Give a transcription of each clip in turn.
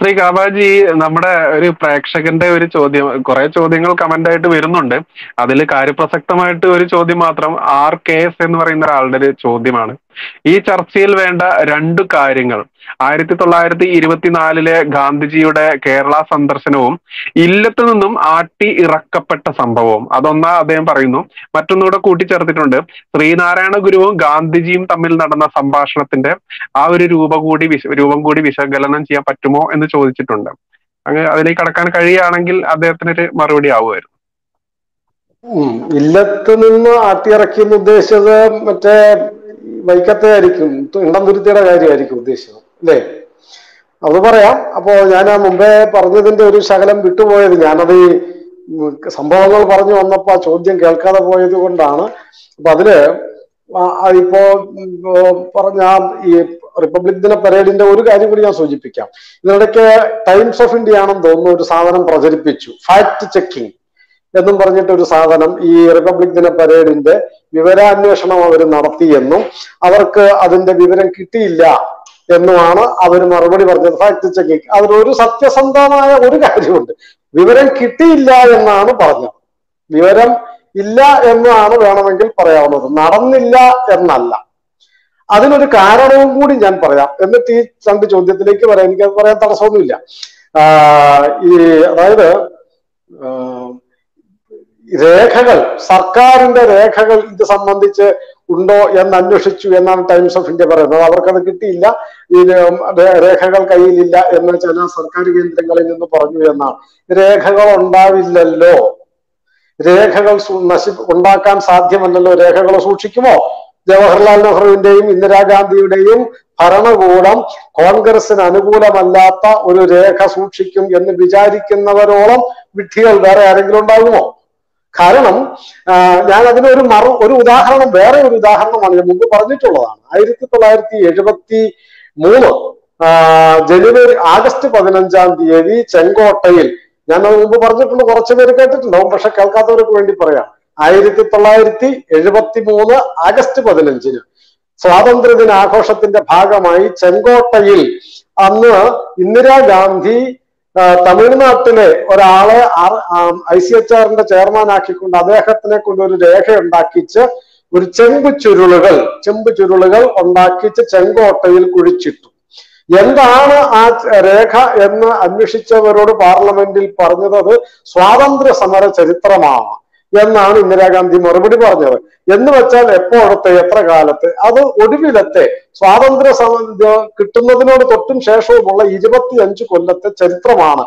ശ്രീ കാബാജി നമ്മുടെ ഒരു പ്രേക്ഷകന്റെ ഒരു ചോദ്യം കുറെ ചോദ്യങ്ങൾ കമന്റ് ആയിട്ട് വരുന്നുണ്ട് അതിൽ കാര്യപ്രസക്തമായിട്ട് ഒരു ചോദ്യം മാത്രം ആർ കെ എസ് എന്ന് പറയുന്ന ഒരാളുടെ ഒരു ചോദ്യമാണ് ഈ ചർച്ചയിൽ വേണ്ട രണ്ടു കാര്യങ്ങൾ ആയിരത്തി തൊള്ളായിരത്തി ഇരുപത്തിനാലിലെ ഗാന്ധിജിയുടെ കേരള സന്ദർശനവും ഇല്ലത്ത് നിന്നും ആട്ടി ഇറക്കപ്പെട്ട സംഭവവും അതൊന്നാ അദ്ദേഹം പറയുന്നു മറ്റൊന്നുകൂടെ കൂട്ടിച്ചേർത്തിട്ടുണ്ട് ശ്രീനാരായണ ഗുരുവും ഗാന്ധിജിയും തമ്മിൽ നടന്ന സംഭാഷണത്തിന്റെ ആ ഒരു രൂപ കൂടി വിശ രൂപം കൂടി വിശകലനം ചെയ്യാൻ പറ്റുമോ എന്ന് ചോദിച്ചിട്ടുണ്ട് അങ്ങ് അതിലേക്ക് കടക്കാൻ കഴിയുകയാണെങ്കിൽ അദ്ദേഹത്തിനൊരു മറുപടി ആവുമായിരുന്നു ഉം. ഇല്ലത്ത് നിന്ന് ആട്ടിയിറക്കിയെന്ന് ഉദ്ദേശിച്ചത് മറ്റേ വൈക്കത്തെ ആയിരിക്കും ഇണ്ടംതുരുത്തിയുടെ കാര്യമായിരിക്കും ഉദ്ദേശിച്ചത് അല്ലേ അത് പറയാം അപ്പോ ഞാൻ ആ മുമ്പേ പറഞ്ഞതിന്റെ ഒരു ശകലം വിട്ടുപോയത് ഞാനത് ഈ ഉം സംഭവങ്ങൾ പറഞ്ഞു വന്നപ്പോ ആ ചോദ്യം കേൾക്കാതെ പോയത് കൊണ്ടാണ് അപ്പൊ അതില് ആ- ആ ഇപ്പോ ഉം, ഓ, പറഞ്ഞ ആ ഈ റിപ്പബ്ലിക് ദിന പരേഡിന്റെ ഒരു കാര്യം കൂടി ഞാൻ സൂചിപ്പിക്കാം ഇതിനിടയ്ക്ക് ടൈംസ് ഓഫ് ഇന്ത്യ ആണെന്ന് തോന്നുന്നു ഒരു സാധനം പ്രചരിപ്പിച്ചു ഫാക്ട് ചെക്കിംഗ് എന്നും പറഞ്ഞിട്ട് ഒരു സാധനം ഈ റിപ്പബ്ലിക് ദിന പരേഡിന്റെ വിവരാന്വേഷണം അവർ നടത്തിയെന്നും അവർക്ക് അതിന്റെ വിവരം കിട്ടിയില്ല എന്നുമാണ് അവർ മറുപടി പറഞ്ഞത് ഫാക്ട് ചെക്കിംഗ് അതിലൊരു സത്യസന്ധമായ ഒരു കാര്യമുണ്ട് വിവരം കിട്ടിയില്ല എന്നാണ് പറഞ്ഞത് വിവരം ഇല്ല എന്നാണ് വേണമെങ്കിൽ പറയാവുന്നത് നടന്നില്ല എന്നല്ല അതിനൊരു കാരണവും കൂടി ഞാൻ പറയാം എന്നിട്ട് ഈ രണ്ട് ചോദ്യത്തിലേക്ക് വരാം എനിക്കത് പറയാൻ തടസ്സമൊന്നുമില്ല ആഹ് ഈ അതായത് ആഹ് രേഖകൾ സർക്കാരിന്റെ രേഖകൾ ഇത് സംബന്ധിച്ച് ഉണ്ടോ എന്ന് അന്വേഷിച്ചു എന്നാണ് ടൈംസ് ഓഫ് ഇന്ത്യ പറയുന്നത് അവർക്കത് കിട്ടിയില്ല ഈ രേ- രേഖകൾ കയ്യിലില്ല എന്ന് ചില സർക്കാർ കേന്ദ്രങ്ങളിൽ നിന്ന് പറഞ്ഞു എന്നാണ് രേഖകൾ ഉണ്ടാവില്ലല്ലോ രേഖകൾ സു- നശി ഉണ്ടാക്കാൻ സാധ്യമല്ലല്ലോ രേഖകൾ സൂക്ഷിക്കുമോ ജവഹർലാൽ നെഹ്റുവിന്റെയും ഇന്ദിരാഗാന്ധിയുടെയും ഭരണകൂടം കോൺഗ്രസിന് അനുകൂലമല്ലാത്ത ഒരു രേഖ സൂക്ഷിക്കും എന്ന് വിചാരിക്കുന്നവരോളം വിഡ്ഢികൾ വേറെ ആരെങ്കിലും ഉണ്ടാകുമോ കാരണം ആ, ഞാൻ അതിനൊരു മറു ഒരു ഉദാഹരണം വേറെ ഒരു ഉദാഹരണമാണ് ഞാൻ മുമ്പ് പറഞ്ഞിട്ടുള്ളതാണ് ആയിരത്തി തൊള്ളായിരത്തി എഴുപത്തി മൂന്ന് ആ, ജനുവരി ആഗസ്റ്റ് പതിനഞ്ചാം തീയതി ചെങ്കോട്ടയിൽ ഞാൻ അത് മുമ്പ് പറഞ്ഞിട്ടുണ്ട് കുറച്ചു പേര് കേട്ടിട്ടുണ്ടാവും പക്ഷെ കേൾക്കാത്തവർക്ക് വേണ്ടി പറയാം ആയിരത്തി തൊള്ളായിരത്തി എഴുപത്തി മൂന്ന് ആഗസ്റ്റ് പതിനഞ്ചിന് സ്വാതന്ത്ര്യ ദിനാഘോഷത്തിന്റെ ഭാഗമായി ചെങ്കോട്ടയിൽ അന്ന് ഇന്ദിരാഗാന്ധി ആ, തമിഴ്നാട്ടിലെ ഒരാളെ ഐ സി എച്ച് ആറിന്റെ ചെയർമാൻ ആക്കിക്കൊണ്ട് അദ്ദേഹത്തിനെ കൊണ്ട് ഒരു രേഖ ഉണ്ടാക്കിച്ച് ഒരു ചെമ്പ് ചുരുളുകൾ ചെമ്പ് ചുരുളുകൾ ഉണ്ടാക്കിച്ച് ചെങ്കോട്ടയിൽ കുഴിച്ചിട്ടു എന്താണ് ആ രേഖ എന്ന് അന്വേഷിച്ചവരോട് പാർലമെന്റിൽ പറഞ്ഞത് അത് സ്വാതന്ത്ര്യ സമര ചരിത്രമാണ് എന്നാണ് ഇന്ദിരാഗാന്ധി മറുപടി പറഞ്ഞത് എന്ന് വെച്ചാൽ എപ്പോഴത്തെ എത്ര കാലത്ത് അത് ഒടുവിലത്തെ സ്വാതന്ത്ര്യ സമ കിട്ടുന്നതിനോട് തൊട്ടും ശേഷവുമുള്ള ഇരുപത്തിയഞ്ച് കൊല്ലത്തെ ചരിത്രമാണ്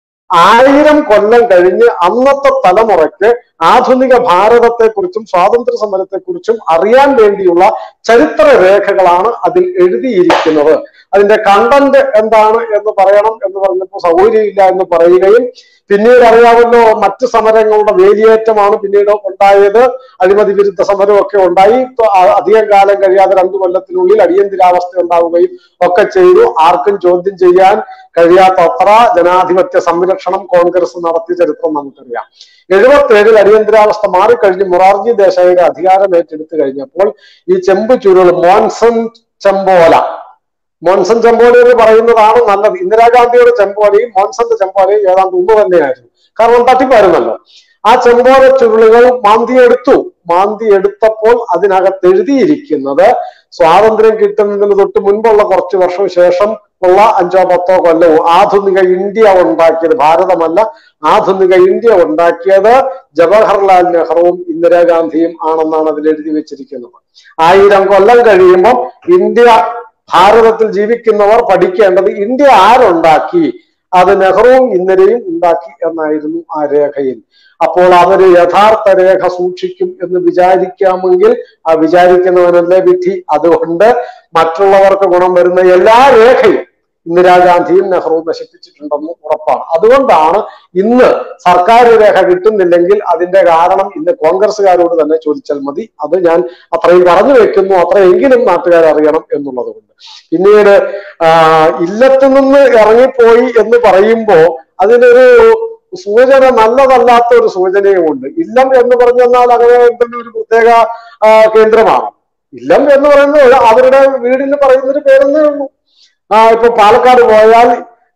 ആയിരം കൊല്ലം കഴിഞ്ഞ് അന്നത്തെ തലമുറയ്ക്ക് ആധുനിക ഭാരതത്തെക്കുറിച്ചും സ്വാതന്ത്ര്യ സമരത്തെക്കുറിച്ചും അറിയാൻ വേണ്ടിയുള്ള ചരിത്ര രേഖകളാണ് അതിൽ എഴുതിയിരിക്കുന്നത് അതിന്റെ കണ്ടന്റ് എന്താണ് എന്ന് പറയണം എന്ന് പറഞ്ഞപ്പോൾ സൗകര്യമില്ല എന്ന് പറയുകയും പിന്നീട് അറിയാമല്ലോ മറ്റ് സമരങ്ങളുടെ വേലിയേറ്റമാണ് പിന്നീട് ഉണ്ടായത് അഴിമതി വിരുദ്ധ സമരമൊക്കെ ഉണ്ടായി ഇപ്പൊ അ- അധികം കാലം കഴിയാതെ രണ്ടു കൊല്ലത്തിനുള്ളിൽ അടിയന്തരാവസ്ഥ ഉണ്ടാവുകയും ഒക്കെ ചെയ്തു ആർക്കും ചോദ്യം ചെയ്യാൻ കഴിയാത്തത്ര ജനാധിപത്യ സംരക്ഷണം കോൺഗ്രസ് നടത്തിയ ചരിത്രം നമുക്കറിയാം എഴുപത്തി ഏഴിൽ അടിയന്തരാവസ്ഥ മാറിക്കഴിഞ്ഞ് മൊറാർജി ദേശായിയുടെ അധികാരം ഏറ്റെടുത്തു കഴിഞ്ഞപ്പോൾ ഈ ചെമ്പ് ചുരുൾ മോൻസൺ ചെമ്പോല മോൻസൺ ചെമ്പോല എന്ന് പറയുന്നതാണ് നല്ലത് ഇന്ദിരാഗാന്ധിയുടെ ചെമ്പോലയും മോൻസന്റെ ചെമ്പോലയും ഏതാണ്ട് ഒന്ന് തന്നെയായിരുന്നു കാരണം തട്ടിപ്പായിരുന്നല്ലോ ആ ചെമ്പോല ചുരുളുകൾ മാന്തിയെടുത്തു മാന്തിയെടുത്തപ്പോൾ അതിനകത്ത് എഴുതിയിരിക്കുന്നത് സ്വാതന്ത്ര്യം കിട്ടുന്നതിന് തൊട്ട് മുൻപുള്ള കുറച്ച് വർഷം ശേഷം ഉള്ള അഞ്ചോ പത്തോ കൊല്ലവും ആധുനിക ഇന്ത്യ ഉണ്ടാക്കിയത് ഭാരതമല്ല ആധുനിക ഇന്ത്യ ഉണ്ടാക്കിയത് ജവഹർലാൽ നെഹ്റുവും ഇന്ദിരാഗാന്ധിയും ആണെന്നാണ് അതിൽ എഴുതി വെച്ചിരിക്കുന്നത് ആയിരം കൊല്ലം കഴിയുമ്പോൾ ഇന്ത്യ ഭാരതത്തിൽ ജീവിക്കുന്നവർ പഠിക്കേണ്ടത് ഇന്ത്യ ആരുണ്ടാക്കി അത് നെഹ്റുവും ഇന്ദിരയും ഉണ്ടാക്കി എന്നായിരുന്നു ആ രേഖയിൽ അപ്പോൾ അവര് യഥാർത്ഥ രേഖ സൂക്ഷിക്കും എന്ന് വിചാരിക്കാമെങ്കിൽ ആ വിചാരിക്കുന്നവനല്ലേ വിധി അതുകൊണ്ട് മറ്റുള്ളവർക്ക് ഗുണം വരുന്ന എല്ലാ രേഖയും ഇന്ദിരാഗാന്ധിയും നെഹ്റുവും നശിപ്പിച്ചിട്ടുണ്ടെന്ന് ഉറപ്പാണ് അതുകൊണ്ടാണ് ഇന്ന് സർക്കാർ രേഖ കിട്ടുന്നില്ലെങ്കിൽ അതിന്റെ കാരണം ഇന്ന് കോൺഗ്രസ്സുകാരോട് തന്നെ ചോദിച്ചാൽ മതി അത് ഞാൻ അത്രയും പറഞ്ഞു വെക്കുന്നു അത്രയെങ്കിലും നാട്ടുകാർ അറിയണം എന്നുള്ളത് കൊണ്ട് പിന്നീട് ആ ഇല്ലത്ത് നിന്ന് ഇറങ്ങിപ്പോയി എന്ന് പറയുമ്പോ അതിനൊരു സൂചന നല്ലതല്ലാത്ത ഒരു സൂചനയുമുണ്ട് ഇല്ലം എന്ന് പറഞ്ഞെന്നാൽ അങ്ങനെ എന്തെങ്കിലും ഒരു പ്രത്യേക ആ, കേന്ദ്രമാണ് ഇല്ലം എന്ന് പറയുന്നത് അവരുടെ വീടിന് പറയുന്നൊരു പേരെന്നേ ഉള്ളൂ ആ ഇപ്പൊ പാലക്കാട് പോയാൽ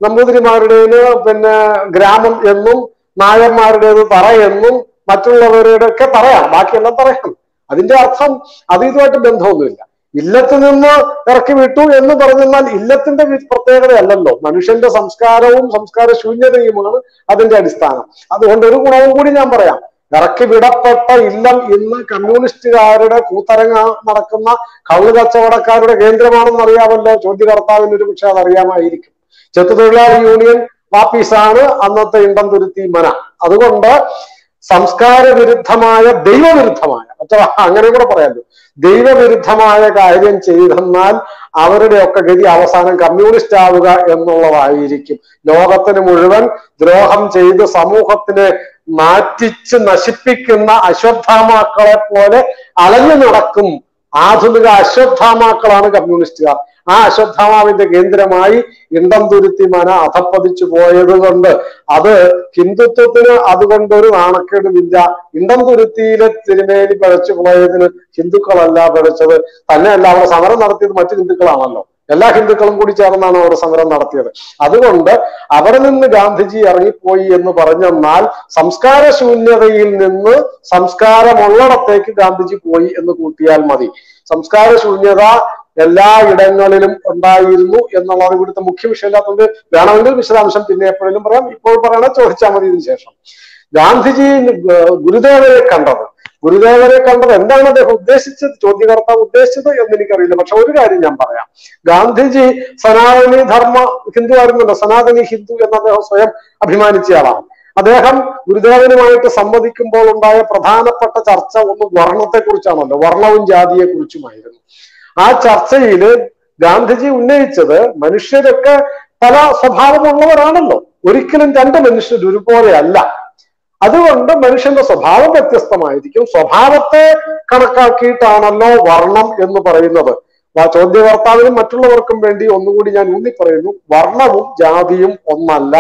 നമ്പൂതിരിമാരുടേത് പിന്നെ ഗ്രാമം എന്നും നായന്മാരുടേത് തറ എന്നും മറ്റുള്ളവരുടെ ഒക്കെ പറയാം ബാക്കിയെല്ലാം പറയാം അതിന്റെ അർത്ഥം അത് ഇതുമായിട്ട് ബന്ധമൊന്നുമില്ല ഇല്ലത്ത് നിന്ന് ഇറക്കി വിട്ടു എന്ന് പറഞ്ഞാൽ ഇല്ലത്തിന്റെ വി- പ്രത്യേകതയല്ലല്ലോ മനുഷ്യന്റെ സംസ്കാരവും സംസ്കാര ശൂന്യതയുമാണ് അതിന്റെ അടിസ്ഥാനം അതുകൊണ്ട് ഒരു ഗുണവും കൂടി ഞാൻ പറയാം ഇറക്കി വിടപ്പെട്ട ഇല്ലം ഇന്ന് കമ്മ്യൂണിസ്റ്റുകാരുടെ കൂത്തരങ്ങ നടക്കുന്ന കള്ളു കച്ചവടക്കാരുടെ കേന്ദ്രമാണെന്ന് അറിയാമല്ലോ ചോദ്യകർത്താവിന് ഒരു പക്ഷെ അതറിയാമായിരിക്കും ചെത്തുതൊഴിലാളി യൂണിയൻ വാപ്പീസാണ് അന്നത്തെ ഇണ്ടം തുരുത്തി മന അതുകൊണ്ട് സംസ്കാര വിരുദ്ധമായ ദൈവവിരുദ്ധമായ അത്ര അങ്ങനെ കൂടെ പറയാമല്ലോ ദൈവവിരുദ്ധമായ കാര്യം ചെയ്തെന്നാൽ അവരുടെ ഒക്കെ ഗതി അവസാനം കമ്മ്യൂണിസ്റ്റ് ആവുക എന്നുള്ളതായിരിക്കും ലോകത്തിന് മുഴുവൻ ദ്രോഹം ചെയ്ത് സമൂഹത്തിനെ മാറ്റിച്ച് നശിപ്പിക്കുന്ന അശ്വത്ഥാമാക്കളെ പോലെ അലഞ്ഞു നടക്കും ആധുനിക അശ്വത്ഥാമാക്കളാണ് കമ്മ്യൂണിസ്റ്റുകാർ ആ അശ്വത്ഥാമാവിന്റെ കേന്ദ്രമായി ഇണ്ടം തുരുത്തി മന അധപ്പതിച്ചു പോയത് കൊണ്ട് അത് ഹിന്ദുത്വത്തിന് അതുകൊണ്ട് ഒരു നാണക്കേടുമില്ല ഇണ്ടം തുരുത്തിയിലെ തിരുമേനി പിഴച്ചു പോയതിന് ഹിന്ദുക്കളല്ല പിഴച്ചത് തന്നെയല്ല അവിടെ സമരം നടത്തിയത് മറ്റു ഹിന്ദുക്കളാണല്ലോ എല്ലാ ഹിന്ദുക്കളും കൂടി ചേർന്നാണ് അവർ സമരം നടത്തിയത് അതുകൊണ്ട് അവിടെ നിന്ന് ഗാന്ധിജി ഇറങ്ങിപ്പോയി എന്ന് പറഞ്ഞെന്നാൽ സംസ്കാര ശൂന്യതയിൽ നിന്ന് സംസ്കാരമുള്ളിടത്തേക്ക് ഗാന്ധിജി പോയി എന്ന് കൂട്ടിയാൽ മതി സംസ്കാര ശൂന്യത എല്ലാ ഇടങ്ങളിലും ഉണ്ടായിരുന്നു എന്നുള്ളത് ഇവിടുത്തെ മുഖ്യ വിഷയമില്ലാത്തതുകൊണ്ട് വേണമെങ്കിൽ വിശദാംശം പിന്നെ എപ്പോഴെങ്കിലും പറയാം ഇപ്പോൾ പറയണ ചോദിച്ചാൽ മതി ഇതിന് ശേഷം ഗാന്ധിജി ഗ- ഗുരുദേവരെ കണ്ടത് ഗുരുദേവരെ കണ്ടത് എന്താണ് അദ്ദേഹം ഉദ്ദേശിച്ചത് ചോദ്യകർത്താവ് ഉദ്ദേശിച്ചത് എന്ന് എനിക്കറിയില്ല പക്ഷെ ഒരു കാര്യം ഞാൻ പറയാം ഗാന്ധിജി സനാതനി ധർമ്മ ഹിന്ദു ആയിരുന്നല്ലോ സനാതനി ഹിന്ദു എന്ന് അദ്ദേഹം സ്വയം അഭിമാനിച്ചയാളാണ് അദ്ദേഹം ഗുരുദേവനുമായിട്ട് സംവദിക്കുമ്പോൾ ഉണ്ടായ പ്രധാനപ്പെട്ട ചർച്ച ഒന്ന് വർണ്ണത്തെ കുറിച്ചാണല്ലോ വർണ്ണവും ജാതിയെ കുറിച്ചുമായിരുന്നു ആ ചർച്ചയിൽ ഗാന്ധിജി ഉന്നയിച്ചത് മനുഷ്യരൊക്കെ പല സ്വഭാവമുള്ളവരാണല്ലോ ഒരിക്കലും രണ്ട് മനുഷ്യർ ഒരുപോലെയല്ല അതുകൊണ്ട് മനുഷ്യന്റെ സ്വഭാവം വ്യത്യസ്തമായിരിക്കും സ്വഭാവത്തെ കണക്കാക്കിയിട്ടാണല്ലോ വർണ്ണം എന്ന് പറയുന്നത് ആ ചോദ്യകർത്താവിനും മറ്റുള്ളവർക്കും വേണ്ടി ഒന്നുകൂടി ഞാൻ ഊന്നി പറയുന്നു വർണ്ണവും ജാതിയും ഒന്നല്ല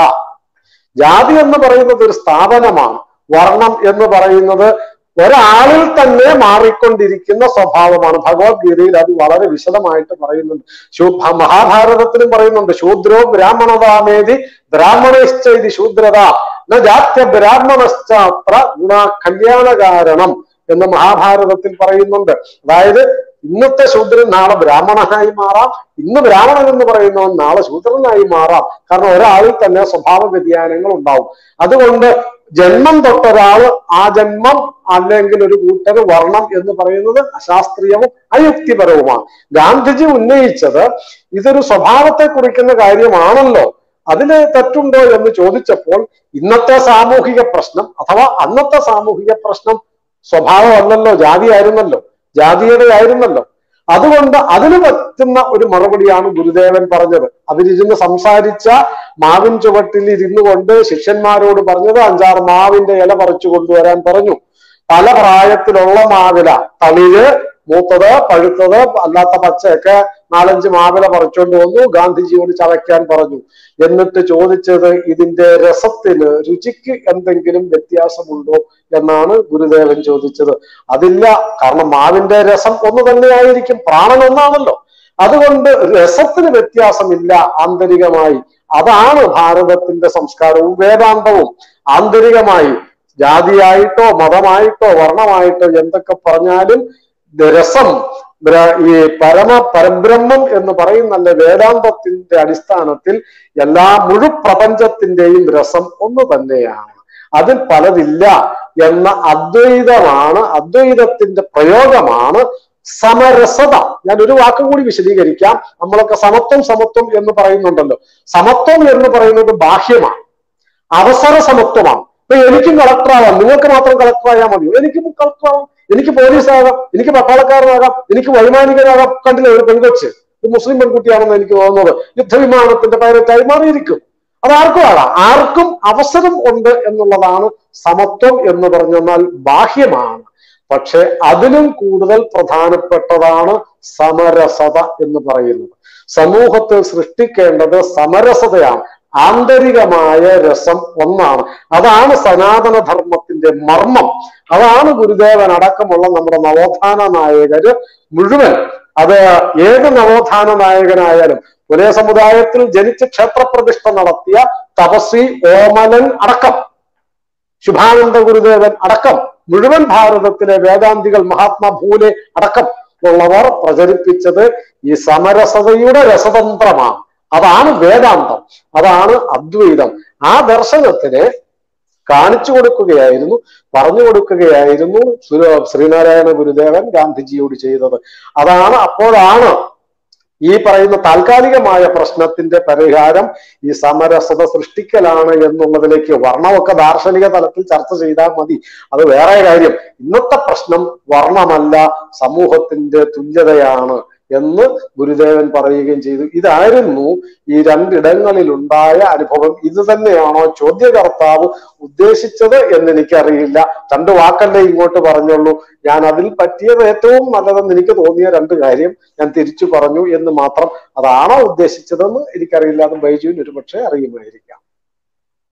ജാതി എന്ന് പറയുന്നത് ഒരു സ്ഥാപനമാണ് വർണ്ണം എന്ന് പറയുന്നത് ഒരാളിൽ തന്നെ മാറിക്കൊണ്ടിരിക്കുന്ന സ്വഭാവമാണ് ഭഗവത്ഗീതയിൽ അത് വളരെ വിശദമായിട്ട് പറയുന്നുണ്ട് ശൂ- ഭ- മഹാഭാരതത്തിലും പറയുന്നുണ്ട് ശൂദ്രോ ബ്രാഹ്മണതാമേതി ബ്രാഹ്മണശ്ച ഇത് ശൂദ്രത ന ജാത്യ ബ്രാഹ്മണശ്ചാത്ര ഗുണ കല്യാണ കാരണം എന്ന് മഹാഭാരതത്തിൽ പറയുന്നുണ്ട് അതായത് ഇന്നത്തെ ശൂദ്രൻ നാളെ ബ്രാഹ്മണനായി മാറാം ഇന്ന് ബ്രാഹ്മണൻ എന്ന് പറയുന്നവൻ നാളെ ശൂദ്രനായി മാറാം കാരണം ഒരാളിൽ തന്നെ സ്വഭാവ വ്യതിയാനങ്ങൾ ഉണ്ടാവും അതുകൊണ്ട് ജന്മം തൊട്ടൊരാള് ആ ജന്മം അല്ലെങ്കിൽ ഒരു കൂട്ടര് വർണ്ണം എന്ന് പറയുന്നത് അശാസ്ത്രീയവും അയുക്തിപരവുമാണ് ഗാന്ധിജി ഉന്നയിച്ചത് ഇതൊരു സ്വഭാവത്തെ കുറിക്കുന്ന കാര്യമാണല്ലോ അതിന് തെറ്റുണ്ടോ എന്ന് ചോദിച്ചപ്പോൾ ഇന്നത്തെ സാമൂഹിക പ്രശ്നം അഥവാ അന്നത്തെ സാമൂഹിക പ്രശ്നം സ്വഭാവമല്ലല്ലോ ജാതിയായിരുന്നല്ലോ ജാതീയതയായിരുന്നല്ലോ അതുകൊണ്ട് അതിന് പറ്റുന്ന ഒരു മറുപടിയാണ് ഗുരുദേവൻ പറഞ്ഞത് അതിലിരുന്ന് സംസാരിച്ച മാവിൻ ചുവട്ടിൽ ഇരുന്നു കൊണ്ട് ശിഷ്യന്മാരോട് പറഞ്ഞത് അഞ്ചാറ് മാവിന്റെ ഇല പറിച്ചു കൊണ്ടുവരാൻ പറഞ്ഞു പല പ്രായത്തിലുള്ള മാവില തളിര് മൂത്തത് പഴുത്തത് അല്ലാത്ത പച്ചയൊക്കെ നാലഞ്ച് മാവില പറിച്ചുകൊണ്ട് വന്നു ഗാന്ധിജിയോട് ചവയ്ക്കാൻ പറഞ്ഞു എന്നിട്ട് ചോദിച്ചത് ഇതിന്റെ രസത്തിന് രുചിക്ക് എന്തെങ്കിലും വ്യത്യാസമുണ്ടോ എന്നാണ് ഗുരുദേവൻ ചോദിച്ചത് അതില്ല കാരണം മാവിന്റെ രസം ഒന്ന് തന്നെയായിരിക്കും പ്രാണൻ ഒന്നാണല്ലോ അതുകൊണ്ട് രസത്തിന് വ്യത്യാസമില്ല ആന്തരികമായി അതാണ് ഭാരതത്തിന്റെ സംസ്കാരവും വേദാന്തവും ആന്തരികമായി ജാതിയായിട്ടോ മതമായിട്ടോ വർണ്ണമായിട്ടോ എന്തൊക്കെ പറഞ്ഞാലും രസം ബ്ര- ഈ പരമ പരബ്രഹ്മം എന്ന് പറയുന്നല്ല വേദാന്തത്തിന്റെ അടിസ്ഥാനത്തിൽ എല്ലാ മുഴുപ്രപഞ്ചത്തിന്റെയും രസം ഒന്ന് തന്നെയാണ് അതിൽ പലതില്ല എന്ന അദ്വൈതമാണ് അദ്വൈതത്തിന്റെ പ്രയോഗമാണ് സമരസത ഞാൻ ഒരു വാക്കും കൂടി വിശദീകരിക്കാം നമ്മളൊക്കെ സമത്വം സമത്വം എന്ന് പറയുന്നുണ്ടല്ലോ സമത്വം എന്ന് പറയുന്നത് ബാഹ്യമാണ് അവസര സമത്വമാണ് ഇപ്പൊ എനിക്കും കളക്ടറാവാം നിങ്ങൾക്ക് മാത്രം കളക്ടറായാൽ മതിയോ എനിക്കും കളക്ടറാവാം എനിക്ക് പോലീസാകാം എനിക്ക് പട്ടാളക്കാരനാകാം എനിക്ക് വൈമാനികനാകാം കണ്ടില്ലേ ഒരു പെൺകൊച്ച് ഒരു മുസ്ലിം പെൺകുട്ടിയാണെന്ന് എനിക്ക് തോന്നുന്നത് യുദ്ധവിമാനത്തിന്റെ പൈലറ്റായി മാറിയിരിക്കും അത് ആർക്കും ആകാം ആർക്കും അവസരം ഉണ്ട് എന്നുള്ളതാണ് സമത്വം എന്ന് പറഞ്ഞാൽ ബാഹ്യമാണ് പക്ഷെ അതിലും കൂടുതൽ പ്രധാനപ്പെട്ടതാണ് സമരസത എന്ന് പറയുന്നത് സമൂഹത്തിൽ സൃഷ്ടിക്കേണ്ടത് സമരസതയാണ് ആന്തരികമായ രസം ഒന്നാണ് അതാണ് സനാതന ധർമ്മത്തിന്റെ മർമ്മം അതാണ് ഗുരുദേവൻ അടക്കമുള്ള നമ്മുടെ നവോത്ഥാന നായകര് മുഴുവൻ അത് ഏത് നവോത്ഥാന നായകനായാലും പുലയ സമുദായത്തിൽ ജനിച്ച് ക്ഷേത്രപ്രതിഷ്ഠ നടത്തിയ തപസ്വി ഓമനൻ അടക്കം ശുഭാനന്ദ ഗുരുദേവൻ അടക്കം മുഴുവൻ ഭാരതത്തിലെ വേദാന്തികൾ മഹാത്മാ ഭൂലെ അടക്കം ഉള്ളവർ പ്രചരിപ്പിച്ചത് ഈ സമരസതയുടെ രസതന്ത്രമാണ് അതാണ് വേദാന്തം അതാണ് അദ്വൈതം ആ ദർശനത്തിനെ കാണിച്ചു കൊടുക്കുകയായിരുന്നു പറഞ്ഞു കൊടുക്കുകയായിരുന്നു സുര- ശ്രീനാരായണ ഗുരുദേവൻ ഗാന്ധിജിയോട് ചെയ്തത് അതാണ് അപ്പോഴാണ് ഈ പറയുന്ന താൽക്കാലികമായ പ്രശ്നത്തിന്റെ പരിഹാരം ഈ സമരസത സൃഷ്ടിക്കലാണ് എന്നുള്ളതിലേക്ക് വർണ്ണമൊക്കെ ദാർശനിക തലത്തിൽ ചർച്ച ചെയ്താൽ മതി അത് വേറെ കാര്യം ഇന്നത്തെ പ്രശ്നം വർണ്ണമല്ല സമൂഹത്തിന്റെ തുല്യതയാണ് എന്ന് ഗുരുദേവൻ പറയുകയും ചെയ്തു ഇതായിരുന്നു ഈ രണ്ടിടങ്ങളിൽ ഉണ്ടായ അനുഭവം ഇത് തന്നെയാണോ ചോദ്യകർത്താവ് ഉദ്ദേശിച്ചത് എന്ന് എനിക്കറിയില്ല രണ്ട് വാക്കല്ലേ ഇങ്ങോട്ട് പറഞ്ഞുള്ളൂ ഞാൻ അതിൽ പറ്റിയത് ഏറ്റവും നല്ലതെന്ന് എനിക്ക് തോന്നിയ രണ്ട് കാര്യം ഞാൻ തിരിച്ചു പറഞ്ഞു എന്ന് മാത്രം അതാണോ ഉദ്ദേശിച്ചതെന്ന് എനിക്കറിയില്ല അത് ബൈജുവിന് ഒരുപക്ഷെ അറിയുമായിരിക്കാം